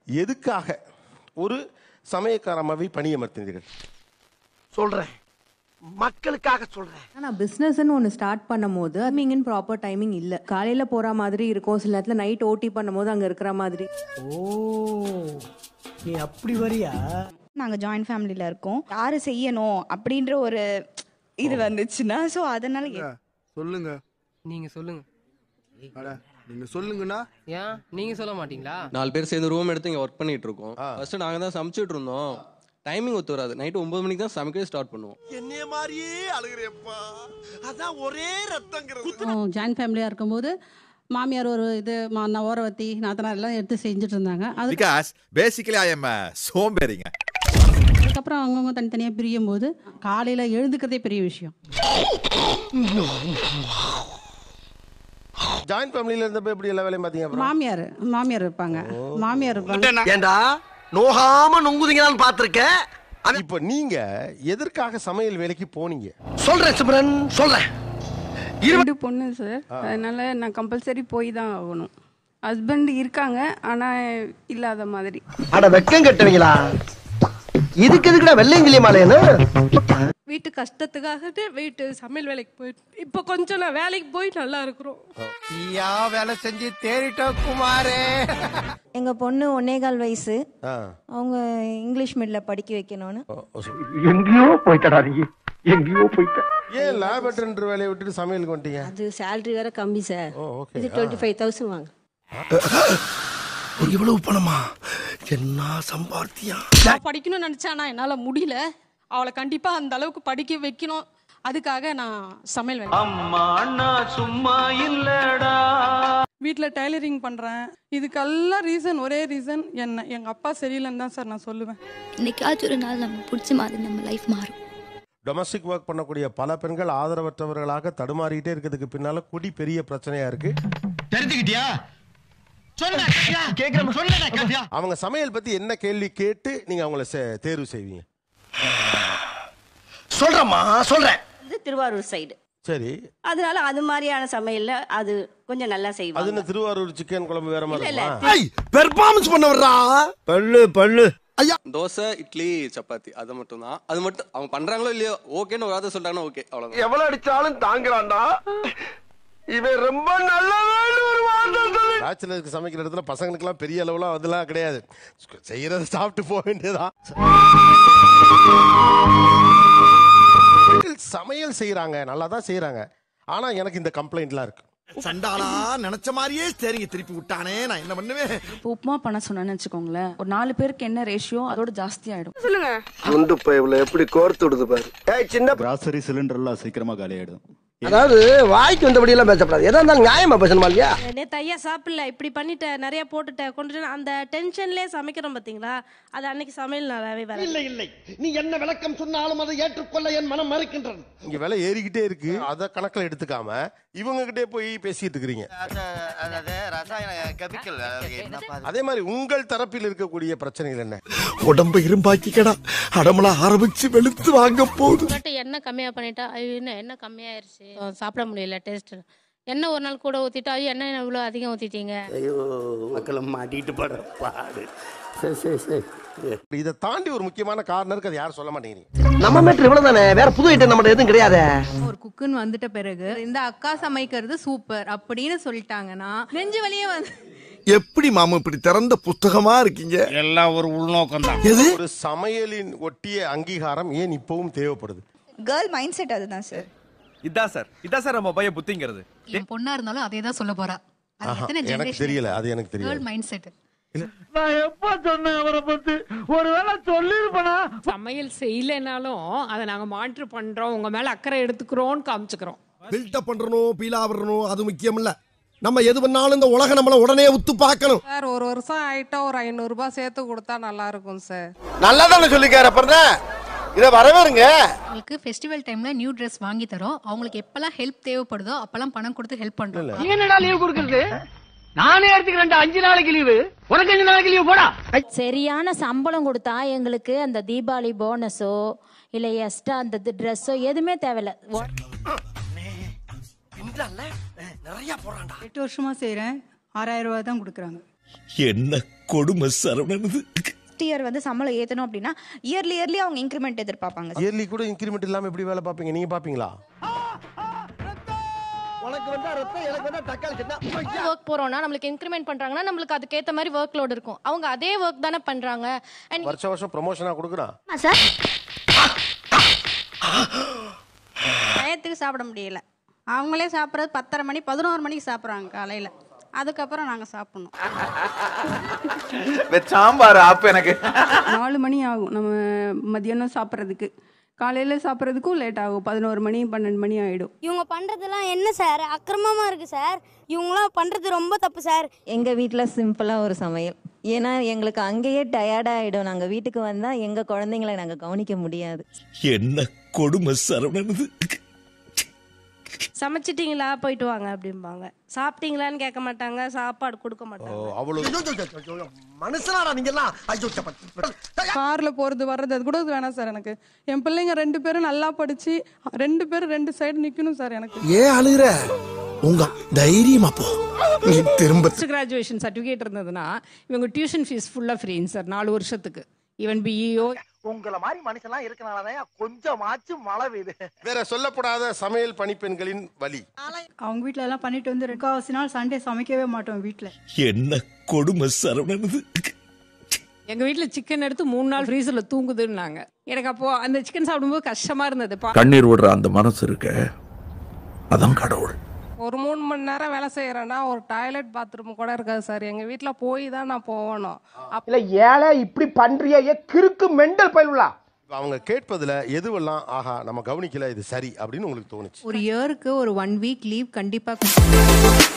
எதுக்காக ஒரு சமயக்காரமாவை பணியமர்த்தினீர்கள் சொல்றேன் மக்களுக்காக சொல்றேன் நான் பிஸ்னஸ்ன்னு ஒன்று ஸ்டார்ட் பண்ணும்போது டைமிங்னு ப்ராப்பர் டைமிங் இல்லை காலையில் போகிற மாதிரி இருக்கும் சில நேரத்தில் நைட் ஓட்டி பண்ணும்போது அங்கே இருக்கிற மாதிரி ஓ நீ அப்படி வரியா நாங்கள் ஜாயின்ட் ஃபேமிலியில் இருக்கோம் யார் செய்யணும் அப்படின்ற ஒரு இது வந்துச்சுன்னா ஸோ அதனால எ- சொல்லுங்க நீங்க சொல்லுங்க அட நீங்க சொல்லுங்கண்ணா ஏன் நீங்க சொல்ல மாட்டீங்களா நாலு பேர் சேர்ந்து ரூம் எடுத்து இங்கே ஒர்க் பண்ணிட்டு இருக்கோம் ஃபர்ஸ்ட் நாங்கள் தான் சமைச்சிட்டு இருந்தோம் டைமிங் ஒத்து வராது நைட்டு ஒன்பது மணிக்கு தான் சமைக்கவே ஸ்டார்ட் பண்ணுவோம் என்னைய மாதிரியே அழுகிறேப்பா அதான் ஒரே ரத்தங்கிறது ஜாயின்ட் ஃபேமிலியாக இருக்கும்போது மாமியார் ஒரு இது மா- நான் ஓரவத்தி நாத்தனார் எல்லாம் எடுத்து செஞ்சுட்டு இருந்தாங்க அது பிகாஸ் பேசிக்கலி ஐ எம் சோம்பேறிங்க அதுக்கப்புறம் அவங்கவுங்க தனித்தனியாக பிரியும் போது காலையில் எழுந்துக்கிறதே பெரிய விஷயம் ஜாயின்ட் ஃபேமிலியில இருந்தப்ப எப்படி எல்லா வேலையும் பார்த்தீங்க அப்புறம் மாமியார் மாமியார் இருப்பாங்க மாமியார் இருப்பாங்க ஏண்டா நோகாம நொங்குதீங்களான்னு பாத்திருக்கேன் இப்போ நீங்க எதற்காக சமையல் வேலைக்கு போனீங்க சொல்றேன் சிம்ரன் சொல்றேன் ரெண்டு பொண்ணு சார் அதனால நான் கம்பல்சரி போய் தான் ஆகணும் ஹஸ்பண்ட் இருக்காங்க ஆனால் இல்லாத மாதிரி அட வெக்கம் கட்டுவீங்களா இதுக்கு எதுக்குடா வெள்ளையங்கிலி மாலையன்னு வீட்டு கஷ்டத்துக்காக வீட்டு சமையல் வேலைக்கு போயிட்டு இப்போ கொஞ்சம் நான் வேலைக்கு போய் நல்லா இருக்கிறோம் ஐயா வேலை செஞ்சு தேறிட்டோம் குமாரே எங்க பொண்ணு ஒன்னேகால் வயசு ஆ. அவங்க இங்கிலீஷ் மீடியம் படிக்க வைக்கணும்னு ஓ, ஓ, சரி. எங்கேயோ போயிட்டடா நீ எங்கேயோ போயிட்ட ஏன் லேபர்ன்ற வேலையை விட்டுட்டு சமையலுக்கு வந்துட்டீங்க அது சேலரி வேற கம்மி sir oh okay twenty five thousand வாங்க இவ்வளவு பணமா என்ன சம்பாத்தியம் நான் படிக்கணும்னு நினச்சேன் என்னால் முடியல அவளை கண்டிப்பாக அந்த அளவுக்கு படிக்க வைக்கணும் அதுக்காக நான் சமையல் வேலை வீட்டில் டைலரிங் பண்ணுறேன் இதுக்கெல்லாம் ரீசன் ஒரே ரீசன் என்ன எங்கள் அப்பா சரியில்லைன்னு தான் சார் நான் சொல்லுவேன் இன்னைக்காச்சும் ஒரு நாள் நம்ம பிடிச்ச மாதிரி நம்ம லைஃப் மாறும் டொமஸ்டிக் ஒர்க் பண்ணக்கூடிய பல பெண்கள் ஆதரவற்றவர்களாக தடுமாறிட்டே இருக்கிறதுக்கு பின்னால குடி பெரிய பிரச்சனையா இருக்கு தெரிஞ்சுக்கிட்டியா சொல்லுடா கேக்குறேன் சொல்லுடா அவங்க சமையல் பத்தி என்ன கேள்வி கேட்டு நீங்க அவங்கள சே- தேர்வு செய்வீங்க சொல்றேம்மா சொல்றேன் இது திருவாரூர் சைடு சரி அதனால அது மாதிரியான சமையல்ல அது கொஞ்சம் நல்லா அது செய்வாங்க என்ன திருவாரூர் சிக்கன் குழம்பு வேற மாதிரி இல்ல, இருக்குமா? பெர்ஃபார்மன்ஸ் பண்ண வர்றா பல்லு பல்லு ஐயா தோசை இட்லி சப்பாத்தி அது மட்டும் தான் அது மட்டும் அவங்க பண்றாங்களோ இல்லையோ ஓகேன்னு ஒரு வார்த்தை சொல்லிட்டாங்கன்னா ஓகே அவ்வளவுதான் எவ்வளவு அடிச்சாலும் தாங்குறான்டா இவன் ரொம்ப நல்லவன் ஒரு வார்த்தை சொல்லி பேச்சுலருக்கு சமைக்கிற இடத்துல பசங்களுக்குலாம் பெரிய அளவுலாம் அதெல்லாம் கிடையாது செய்யறத சாப்பிட்டு போக வேண்டியதுதான் பெண்கள் சமையல் செய்யறாங்க நல்லா தான் செய்யறாங்க ஆனா எனக்கு இந்த கம்ப்ளைண்ட்லாம் இருக்கு சண்டாளா நினைச்ச மாதிரியே சரிங்க திருப்பி விட்டானே நான் என்ன பண்ணுவேன் இப்போ உப்புமா பண்ண சொன்னேன்னு வச்சுக்கோங்களேன் ஒரு நாலு பேருக்கு என்ன ரேஷியோ அதோட ஜாஸ்தி ஆயிடும் குண்டு பைப்ல எப்படி கோர்த்து விடுது பாரு ஏய் சின்ன கிராசரி சிலிண்டர்லாம் சீக்கிரமா காலி ஆயிடும் அதாவது வாய்க்கு வந்தபடி எல்லாம் பேசப்படாது எதா இருந்தாலும் நியாயமா பேசணுமா இல்லையா நேற்று ஐயா சாப்பிடல இப்படி பண்ணிட்டேன் நிறைய போட்டுட்டேன் கொண்டுட்டு அந்த டென்ஷன்லேயே சமைக்கிறோம் பார்த்தீங்களா அது அன்னைக்கு சமையல் நல்லாவே வர இல்லை இல்லை நீ என்ன விளக்கம் சொன்னாலும் அதை ஏற்றுக்கொள்ள என் மனம் மறுக்கின்றது இங்க விலை ஏறிக்கிட்டே இருக்கு அத கணக்குல எடுத்துக்காம இவங்க கிட்டே போய் பேசிட்டு இருக்கிறீங்க அதே மாதிரி உங்கள் தரப்பில் இருக்கக்கூடிய பிரச்சனைகள் என்ன உடம்ப இரும்பாக்கிக்கடா அடமலா ஆரம்பிச்சு வெளுத்து வாங்க போகுது மட்டும் எண்ணெய் கம்மியாக பண்ணிட்டா ஐயோ என்ன எண்ணெய் கம்மியாயிருச்சு சாப்பிட முடியல டேஸ்ட் எண்ணெய் ஒரு நாள் கூட ஊற்றிட்டா ஐயோ எண்ணெய் இவ்வளோ அதிகம் ஊற்றிட்டீங்க ஐயோ மக்களை மாட்டிட்டு படுற பாடு சரி சரி சரி இதை தாண்டி ஒரு முக்கியமான காரணம் இருக்கு அது யாரும் சொல்ல மாட்டேங்கிறீங்க நம்ம மேட்ரு இவ்வளவுதானே வேற புது ஐட்டம் நம்ம எதுவும் கிடையாது ஒரு குக்குன்னு வந்துட்ட பிறகு இந்த அக்கா சமைக்கிறது சூப்பர் அப்படின்னு சொல்லிட்டாங்கன்னா நெஞ்சு வலியே வந்து எப்படி மாமா இப்படி திறந்த புஸ்தகமா இருக்கீங்க எல்லாம் ஒரு உள்நோக்கம் தான் எது ஒரு சமையலின் ஒட்டிய அங்கீகாரம் ஏன் இப்பவும் தேவைப்படுது கேர்ள் மைண்ட் செட் அதுதான் சார் இதான் சார் இதான் சார் நம்ம பைய புத்திங்கிறது என் பொண்ணா இருந்தாலும் அதே தான் சொல்ல போறா ஆஹா, எனக்கு தெரியல அது எனக்கு தெரியல மைண்ட் செட் நான் எப்ப சொன்னேன் அவரை பத்தி ஒருவேளை சொல்லிருப்பனா சமையல் செய்யலைனாலும் அதை நாங்கள் மாற்று பண்ணுறோம் உங்கள் மேலே அக்கறை எடுத்துக்கிறோன்னு காமிச்சுக்கிறோம் பில்டப் பண்றணும் பீலா வரணும் அது முக்கியம் இல்ல நம்ம எது பண்ணாலும் இந்த உலகம் நம்மள உடனே உத்து பார்க்கணும் சார் ஒரு வருஷம் ஆயிட்டா ஒரு ஐநூறுரூபா சேர்த்து கொடுத்தா நல்லா இருக்கும் சார் நல்லா தானே சொல்லிக்கார அப்புறம் இத வரவேறுங்க அவங்களுக்கு ஃபெஸ்டிவல் டைம்ல நியூ ட்ரெஸ் வாங்கி தரோம் அவங்களுக்கு எப்பெல்லாம் ஹெல்ப் தேவைப்படுதோ அப்பெல்லாம் பணம் கொடுத்து ஹெல்ப் பண்றோம் என்னடா லீவ் கொடுக்கறது நானே எடுத்துக்கிறேன் அஞ்சு நாளைக்கு லீவு உனக்கு அஞ்சு நாளைக்கு லீவு போடா சரியான சம்பளம் கொடுத்தா எங்களுக்கு அந்த தீபாவளி போனஸோ இல்லை எக்ஸ்ட்ரா அந்த ட்ரெஸ்ஸோ எதுவுமே தேவையில்ல நிறைய போறான்டா எட்டு வருஷமா செய்யறேன் ஆறாயிரம் ரூபாய் தான் கொடுக்குறாங்க என்ன கொடுமை சரவணனது ஃபர்ஸ்ட் இயர் வந்து சம்பளம் ஏற்றணும் அப்படின்னா இயர்லி இயர்லி அவங்க இன்க்ரிமெண்ட் எதிர்பார்ப்பாங்க இயர்லி கூட இன்க்ரிமெண்ட் இல்லாம எப்படி வேலை பார்ப்பீங்க நீங்க பாப்பீங்களா உனக்கு வந்தா ரத்தம் எனக்கு வந்தா தக்காளி சட்னா ஒர்க் போறோம்னா நம்மளுக்கு இன்க்ரிமெண்ட் பண்றாங்கன்னா நம்மளுக்கு அதுக்கேத்த மாதிரி ஒர்க் லோட் இருக்கும் அவங்க அதே ஒர்க் தானே பண்றாங்க அண்ட் வருஷ வருஷம் ப்ரொமோஷனா கொடுக்குறான் சார் டயத்துக்கு சாப்பிட முடியல அவங்களே சாப்பிட்றது பத்தரை மணி பதினோரு மணிக்கு சாப்பிட்றாங்க காலையில் அதுக்கப்புறம் நாங்கள் சாப்பிட்ணும் சாம்பார் அப்ப எனக்கு நாலு மணி ஆகும் நம்ம மதியானம் சாப்பிட்றதுக்கு காலையில் சாப்பிட்றதுக்கும் லேட் ஆகும் பதினோரு மணி பன்னெண்டு மணி ஆகிடும் இவங்க பண்றதெல்லாம் என்ன சார் அக்கிரமமா இருக்கு சார் இவங்களாம் பண்றது ரொம்ப தப்பு சார் எங்க வீட்ல சிம்பிளா ஒரு சமையல் ஏன்னா எங்களுக்கு அங்கேயே டயர்டா ஆயிடும் நாங்க வீட்டுக்கு வந்தா எங்க குழந்தைங்களை நாங்க கவனிக்க முடியாது என்ன கொடுமை சரவணனது சமைச்சிட்டிங்களா போயிட்டு வாங்க அப்படிம்பாங்க சாப்பிட்டீங்களான்னு கேட்க மாட்டாங்க சாப்பாடு கொடுக்க மாட்டாங்க அவ்வளவு மனுஷனாடா நீங்க எல்லாம் ஐயோ கார்ல போறது வர்றது அது கூட வேணாம் சார் எனக்கு என் பிள்ளைங்க ரெண்டு பேரும் நல்லா படிச்சு ரெண்டு பேரும் ரெண்டு சைடு நிக்கணும் சார் எனக்கு ஏன் அழுகுற உங்க தைரியமா போ நீ திரும்ப போஸ்ட் கிராஜுவேஷன் சர்டிஃபிகேட் இருந்ததுன்னா இவங்க டியூஷன் ஃபீஸ் ஃபுல்லாக ஃப்ரீங்க சார் நாலு வருஷத்துக்கு ஈவன் பிஇஓ உங்கள மாதிரி மனுஷன்லாம் இருக்கனாலதான் கொஞ்சமாச்சும் மழை பெய்யுது வேற சொல்லப்படாத சமையல் பணிப்பெண்களின் வழி அவங்க வீட்ல எல்லாம் பண்ணிட்டு வந்து ரெக்காவாசி நாள் சண்டே சமைக்கவே மாட்டோம் வீட்ல என்ன கொடுமை சரவணனது எங்க வீட்ல சிக்கன் எடுத்து மூணு நாள் ஃப்ரீசர்ல தூங்குதுன்னாங்க எனக்கு அப்போ அந்த சிக்கன் சாப்பிடும்போது கஷ்டமா இருந்தது பா- கண்ணீர் விடுற அந்த மனசு இருக்க அதான் கடவுள் ஒரு மூணு மணி நேரம் வேலை செய்யறேன்னா ஒரு டாய்லெட் பாத்ரூம் கூட இருக்காது சார் எங்க வீட்ல போய் தான் நான் போகணும் அப்ப இல்ல ஏழை இப்படி பண்றியே கிறுக்கு மெண்டல் பயிலுலா இப்ப அவங்க கேட்பதுல எதுவெல்லாம் ஆஹா நம்ம கவனிக்கல இது சரி அப்படின்னு உங்களுக்கு தோணுச்சு ஒரு இயருக்கு ஒரு ஒன் வீக் லீவ் கண்டிப்பா